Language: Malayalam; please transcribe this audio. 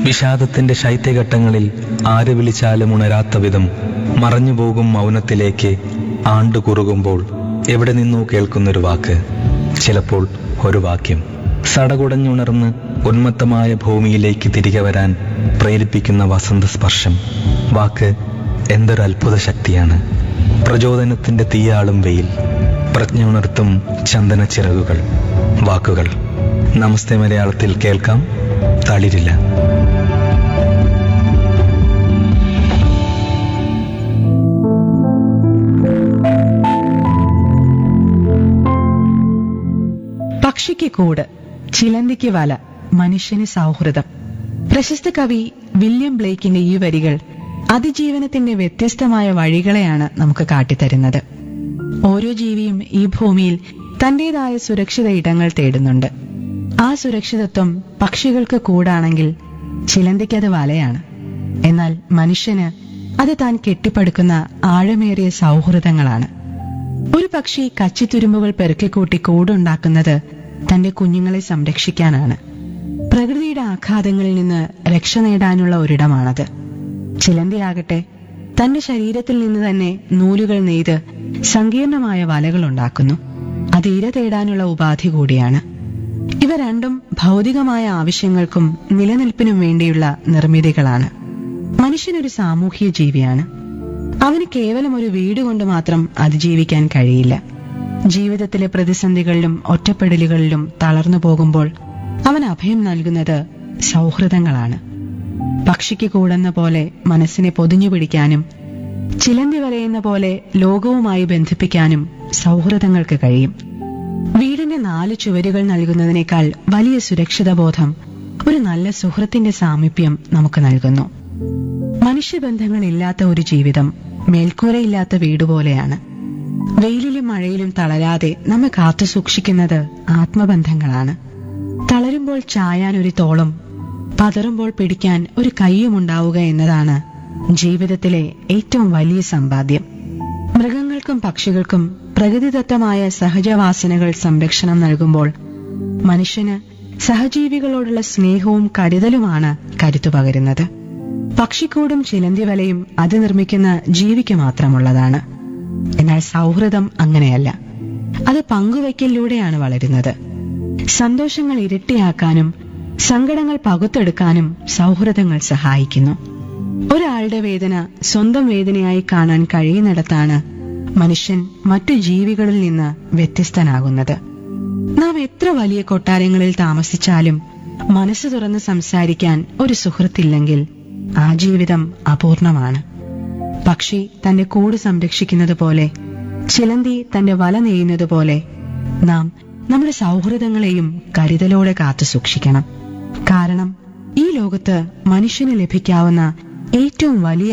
വിഷാദത്തിന്റെ ശൈത്യഘട്ടങ്ങളിൽ ആര് വിളിച്ചാലും ഉണരാത്ത വിധം മറഞ്ഞുപോകും മൗനത്തിലേക്ക് ആണ്ടു കുറുകുമ്പോൾ എവിടെ നിന്നോ കേൾക്കുന്നൊരു വാക്ക് ചിലപ്പോൾ ഒരു വാക്യം സടകുടഞ്ഞുണർന്ന് ഉന്മത്തമായ ഭൂമിയിലേക്ക് തിരികെ വരാൻ പ്രേരിപ്പിക്കുന്ന വസന്ത സ്പർശം വാക്ക് എന്തൊരു അത്ഭുത ശക്തിയാണ് പ്രചോദനത്തിന്റെ തീയാളും വെയിൽ പ്രജ്ഞ ഉണർത്തും ചന്ദന ചിറകുകൾ വാക്കുകൾ നമസ്തേ മലയാളത്തിൽ കേൾക്കാം തളിരില്ല പക്ഷിക്ക് കൂട് ചിലന്തിക്ക് വല മനുഷ്യന് സൗഹൃദം പ്രശസ്ത കവി വില്യം ബ്ലേക്കിന്റെ ഈ വരികൾ അതിജീവനത്തിന്റെ വ്യത്യസ്തമായ വഴികളെയാണ് നമുക്ക് കാട്ടിത്തരുന്നത് ഓരോ ജീവിയും ഈ ഭൂമിയിൽ തന്റേതായ സുരക്ഷിത ഇടങ്ങൾ തേടുന്നുണ്ട് ആ സുരക്ഷിതത്വം പക്ഷികൾക്ക് കൂടാണെങ്കിൽ ചിലന്തിക്കത് വലയാണ് എന്നാൽ മനുഷ്യന് അത് താൻ കെട്ടിപ്പടുക്കുന്ന ആഴമേറിയ സൗഹൃദങ്ങളാണ് ഒരു പക്ഷി കച്ചിത്തുരുമ്പുകൾ പെറുക്കിക്കൂട്ടി കൂടുണ്ടാക്കുന്നത് തന്റെ കുഞ്ഞുങ്ങളെ സംരക്ഷിക്കാനാണ് പ്രകൃതിയുടെ ആഘാതങ്ങളിൽ നിന്ന് രക്ഷ നേടാനുള്ള ഒരിടമാണത് ചിലന്തിയാകട്ടെ തന്റെ ശരീരത്തിൽ നിന്ന് തന്നെ നൂലുകൾ നെയ്ത് സങ്കീർണമായ വലകൾ ഉണ്ടാക്കുന്നു അത് ഇര തേടാനുള്ള ഉപാധി കൂടിയാണ് ഇവ രണ്ടും ഭൗതികമായ ആവശ്യങ്ങൾക്കും നിലനിൽപ്പിനും വേണ്ടിയുള്ള നിർമ്മിതികളാണ് മനുഷ്യനൊരു സാമൂഹ്യ ജീവിയാണ് അവന് കേവലം ഒരു വീട് കൊണ്ട് മാത്രം അതിജീവിക്കാൻ കഴിയില്ല ജീവിതത്തിലെ പ്രതിസന്ധികളിലും ഒറ്റപ്പെടലുകളിലും തളർന്നു പോകുമ്പോൾ അവൻ അഭയം നൽകുന്നത് സൗഹൃദങ്ങളാണ് പക്ഷിക്ക് കൂടുന്ന പോലെ മനസ്സിനെ പൊതിഞ്ഞു പിടിക്കാനും ചിലന്തി വലയുന്ന പോലെ ലോകവുമായി ബന്ധിപ്പിക്കാനും സൗഹൃദങ്ങൾക്ക് കഴിയും വീടിന്റെ നാല് ചുവരുകൾ നൽകുന്നതിനേക്കാൾ വലിയ സുരക്ഷിത ബോധം ഒരു നല്ല സുഹൃത്തിന്റെ സാമീപ്യം നമുക്ക് നൽകുന്നു മനുഷ്യബന്ധങ്ങളില്ലാത്ത ഒരു ജീവിതം മേൽക്കൂരയില്ലാത്ത വീട് പോലെയാണ് വെയിലിലും മഴയിലും തളരാതെ നമ്മെ കാത്തു സൂക്ഷിക്കുന്നത് ആത്മബന്ധങ്ങളാണ് തളരുമ്പോൾ ചായാൻ ഒരു തോളും പതറുമ്പോൾ പിടിക്കാൻ ഒരു കൈയും ഉണ്ടാവുക എന്നതാണ് ജീവിതത്തിലെ ഏറ്റവും വലിയ സമ്പാദ്യം മൃഗങ്ങൾക്കും പക്ഷികൾക്കും പ്രകൃതിദത്തമായ സഹജവാസനകൾ സംരക്ഷണം നൽകുമ്പോൾ മനുഷ്യന് സഹജീവികളോടുള്ള സ്നേഹവും കരുതലുമാണ് കരുത്തു പകരുന്നത് പക്ഷിക്കൂടും ചിലന്തി വലയും അത് നിർമ്മിക്കുന്ന ജീവിക്ക് മാത്രമുള്ളതാണ് എന്നാൽ സൗഹൃദം അങ്ങനെയല്ല അത് പങ്കുവയ്ക്കലിലൂടെയാണ് വളരുന്നത് സന്തോഷങ്ങൾ ഇരട്ടിയാക്കാനും സങ്കടങ്ങൾ പകുത്തെടുക്കാനും സൗഹൃദങ്ങൾ സഹായിക്കുന്നു ഒരാളുടെ വേദന സ്വന്തം വേദനയായി കാണാൻ കഴിയുന്നിടത്താണ് മനുഷ്യൻ മറ്റു ജീവികളിൽ നിന്ന് വ്യത്യസ്തനാകുന്നത് നാം എത്ര വലിയ കൊട്ടാരങ്ങളിൽ താമസിച്ചാലും മനസ്സ് തുറന്ന് സംസാരിക്കാൻ ഒരു സുഹൃത്തില്ലെങ്കിൽ ആ ജീവിതം അപൂർണമാണ് പക്ഷി തന്റെ കൂട് സംരക്ഷിക്കുന്നത് പോലെ ചിലന്തി തന്റെ വല നെയ്യുന്നത് പോലെ നാം നമ്മുടെ സൗഹൃദങ്ങളെയും കരുതലോടെ കാത്തു സൂക്ഷിക്കണം കാരണം ഈ ലോകത്ത് മനുഷ്യന് ലഭിക്കാവുന്ന ഏറ്റവും വലിയ